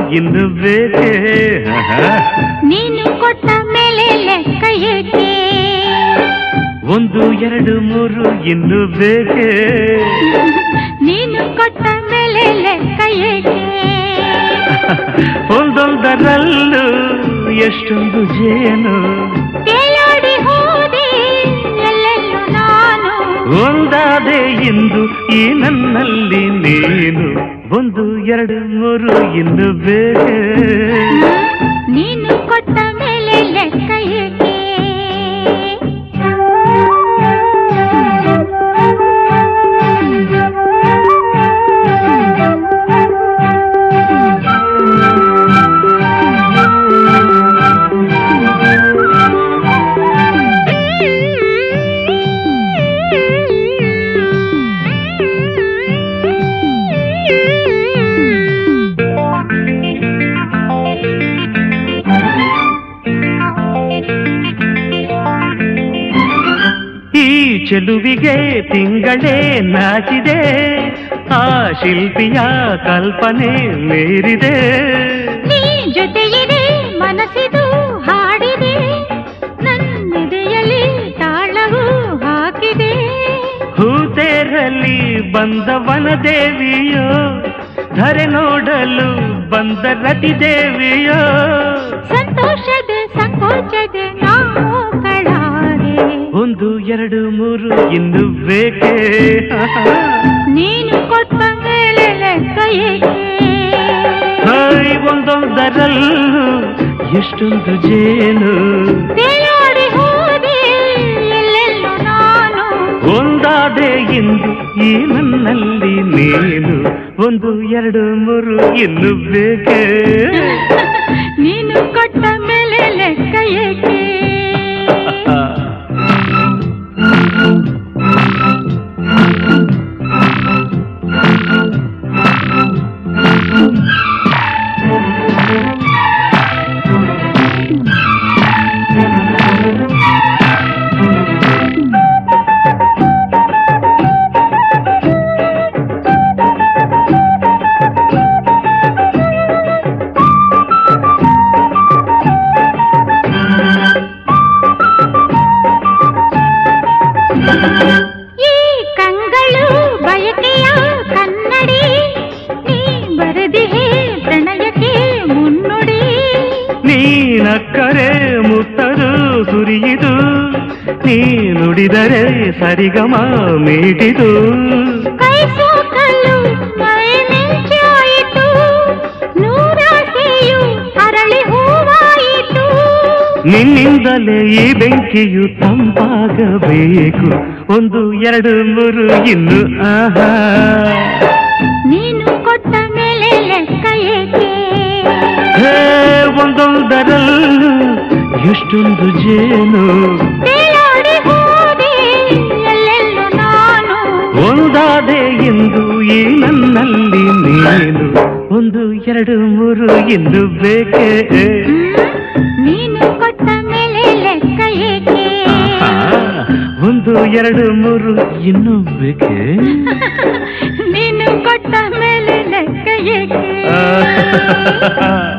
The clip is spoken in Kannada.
ಇನ್ನು ಬೇಕೇ ಆಹಾ. ನೀನು ಕೊಟ್ಟ ಮೇಲೆ ಲೆಕ್ಕ ಏಕೆ ಒಂದು ಎರಡು ಮೂರು ಇನ್ನು ಬೇಕೇ ನೀನು ಕೊಟ್ಟ ಮೇಲೆ ಲೆಕ್ಕ ಏಕೆ ಒಂದೊಂದರಲ್ಲೂ ಎಷ್ಟೊಂದು ಜೇನು ತೇಲಾಡಿ ಹೋದೆ ಎಲ್ಲೆಲ್ಲೂ ನಾನು ಒಂದಾದೆ ಇಂದು ಈ ನನ್ನಲ್ಲಿ ನೀನು ಒಂದು ಎರಡು ಮೂರು ಇನ್ನು ಬೇಕೇ ನೀನು ಕೊಟ್ಟ ಮೇಲೆ ಲೆಕ್ಕ ಏಕೆ ಈ ಚೆಲುವಿಗೆ ತಿಂಗಳೇ ನಾಚಿದೆ ಆ ಶಿಲ್ಪಿಯ ಕಲ್ಪನೆ ಮೀರಿದೆ ನೀ ಜೊತೆಯಿದೆ ಮನಸ್ಸಿದು ಹಾಡಿದೆ ನನ್ನೆದೆಯಲ್ಲಿ ತಾಳವು ಹಾಕಿದೆ ಹೂತೇರಲ್ಲಿ ಬಂದವನ ದೇವಿಯೋ ಧರೆ ನೋಡಲು ಬಂದ ರತಿ ದೇವಿಯೋ ಸಂತೋಷದ ಸಂಕೋಚದ ನಾವು ಕಳಾರೆ ಒಂದು ಎರಡು ಮೂರು ಇನ್ನು ಬೇಕೇ ನೀನು ಕೊಟ್ಟ ಮೇಲೆ ಲೆಕ್ಕ ಏಕೆ ಹಾಯ್ ಒಂದೊಂದರಲ್ಲೂ ಎಷ್ಟೊಂದು ಜೇನು ತೇಲಾಡಿ ಹೋದೆ ಎಲ್ಲೆಲ್ಲೂ ನಾನು ಒಂದಾದೆ ಇಂದು ಈ ನನ್ನಲ್ಲಿ ನೀನು ಒಂದು ಎರಡು ಮೂರು ಇನ್ನು ಬೇಕೇ ನೀನು ಕೊಟ್ಟ ಮೇಲೆ ಲೆಕ್ಕ ಏಕೆ ಈ ಕಂಗಳು ಬಯಕೆಯ ಕನ್ನಡಿ ನೀ ಬರೆದಿಹೆ ಪ್ರಣಯಕ್ಕೆ ಮುನ್ನುಡಿ ನೀನಕ್ಕರೆ ಮುತ್ತರು ಸುರಿಯಿದು ನೀ ನುಡಿದರೆ ಸರಿಗಮ ಮೀಟಿದು ಕೈ ಸೋಕಲು ಮೈ ಮಿಂಚಾಯಿತು ನೂರಾಸೆಯು ಅರಳಿ ಹೂವಾಯಿತು ನಿನ್ನಿಂದಲೇ ಈ ಬೆಂಕಿಯು ತಂಪಾಗಬೇಕು ಒಂದು ಎರಡು ಮೂರು ಇನ್ನು ಆಹಾ ನೀನು ಕೊಟ್ಟ ಮೇಲೆ ಲೆಕ್ಕ ಏಕೆ ಹೇ ಒಂದೊಂದರಲ್ಲೂ ಎಷ್ಟೊಂದು ಜೇನು ತೇಲಾಡಿ ಹೋದೆ ಎಲ್ಲೆಲ್ಲೂ ನಾನು ಒಂದಾದೆ ಎಂದು ಈ ನನ್ನಲ್ಲಿ ನೀನು ಒಂದು ಎರಡು ಮೂರು ಇನ್ನು ಬೇಕೇ ನೀನು ಕೊಟ್ಟ ಮೇಲೆ ಲೆಕ್ಕ ಏಕೆ ಆಹಾ, ಒಂದು ಎರಡು ಮೂರು ಇನ್ನು ಬೇಕೇ ನೀನು ಕೊಟ್ಟ ಮೇಲೆ ಲೆಕ್ಕ ಏಕೆ ಆಹಾ.